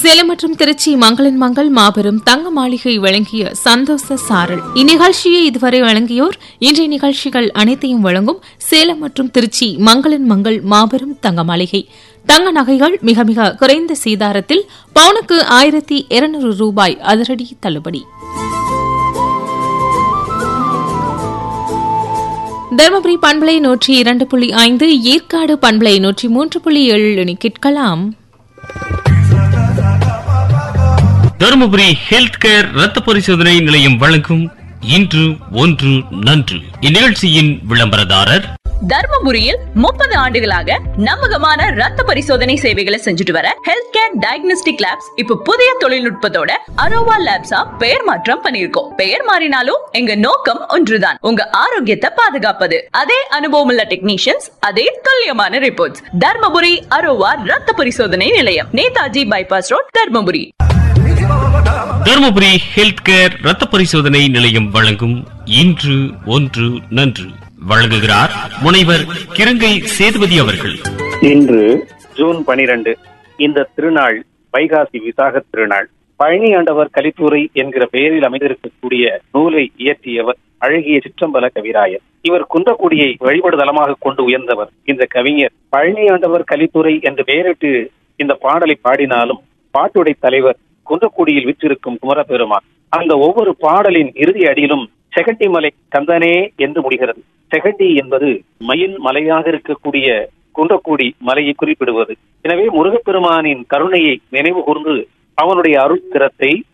சேலம் மற்றும் திருச்சி மங்களன் மங்கள் மாபெரும் தங்க மாளிகை வழங்கிய சந்தோஷ சாரல் இந்நிகழ்ச்சியை இதுவரை வழங்கியோர் இன்றைய நிகழ்ச்சிகள் அனைத்தையும் வழங்கும் சேலம் மற்றும் திருச்சி மங்களன் மங்கள் மாபெரும் தங்க மாளிகை தங்க நகைகள் மிக மிக குறைந்த சீதாரத்தில் பவுனுக்கு ஆயிரத்தி இருநூறு ரூபாய் அதிரடி தள்ளுபடி தருமபுரி பண்பலை நூற்றி இரண்டு புள்ளி ஐந்து ஏற்காடு பண்பலை நூற்றி மூன்று புள்ளி ஏழு கேட்கலாம் தருமபுரி ஹெல்த் கேர் ரத்த பரிசோதனை நிலையம் வழங்கும் இன்று ஒன்று நன்று இந்நிகழ்ச்சியின் விளம்பரதாரர் தர்மபுரியில் முப்பது ஆண்டுகளாக நம்பகமான ரத்த பரிசோதனை சேவைகளை செஞ்சுட்டு வர ஹெல்த் கேர் டயக்னோஸ்டிக் லேப்ஸ் இப்ப புதிய தொழில்நுட்பத்தோட அரோவா லேப்ஸா பெயர் மாற்றம் பண்ணிருக்கோம் பெயர் மாறினாலும் எங்க நோக்கம் ஒன்றுதான் உங்க ஆரோக்கியத்தை பாதுகாப்பது அதே அனுபவம் உள்ள டெக்னீஷியன்ஸ் அதே துல்லியமான ரிப்போர்ட்ஸ் தர்மபுரி அரோவா ரத்த பரிசோதனை நிலையம் Netaji bypass road Dharmapuri Dharmapuri health care ரத்த பரிசோதனை நிலையம் வழங்கும் இன்று ஒன்று நன்று வழங்குகிறார் முனைவர் கிருங்கை சேதுபதி அவர்கள் இன்று ஜூன் பனிரெண்டு இந்த திருநாள் வைகாசி விசாக திருநாள் பழனி ஆண்டவர் கலித்துறை என்கிற பெயரில் அமைந்திருக்கக்கூடிய நூலை இயற்றியவர் அழகிய சிற்றம்பல கவிராயர் இவர் குன்றக்குடியை வழிபடு தலமாக கொண்டு உயர்ந்தவர் இந்த கவிஞர் பழனி ஆண்டவர் கலித்துறை என்று பெயரிட்டு இந்த பாடலை பாடினாலும் பாட்டுடை தலைவர் குன்றக்குடியில் விற்றிருக்கும் குமரபெருமான் அந்த ஒவ்வொரு பாடலின் இறுதி அடியிலும் செகண்டி மலை கந்தனே என்று முடிகிறது செகண்டி என்பது மயில் மலையாக இருக்கக்கூடிய குன்றக்குடி மலையை குறிப்பிடுவது எனவே முருகப்பெருமானின் கருணையை நினைவு கூர்ந்து அவனுடைய அருள் திறத்தை